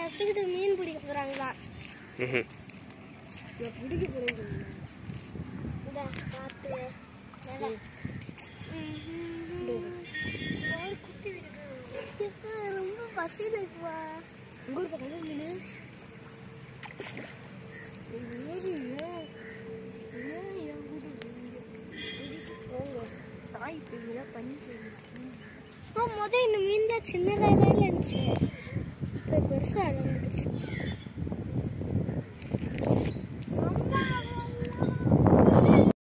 வச்சுக்கிட்டு மீன் பிடிக்க போகிறாங்களா ம்ஹும். பிடிக்க போகிறேன் இந்த பார்த்து நல்லா. ஒரு குட்டி இருக்கு. எப்பா, ரொம்ப பசியில் இருக்குவா உங்க ஊர் பக்கம் மீன் ஏறி ஏன் ஏன் என் வீடு பிடிக்க போங்க தாய் பிடிக்கிறா பண்ணி ஆ முத இந்த மீன் தான் சின்னதாக இருந்துச்சு இப்போ பெருசாக வந்துருச்சு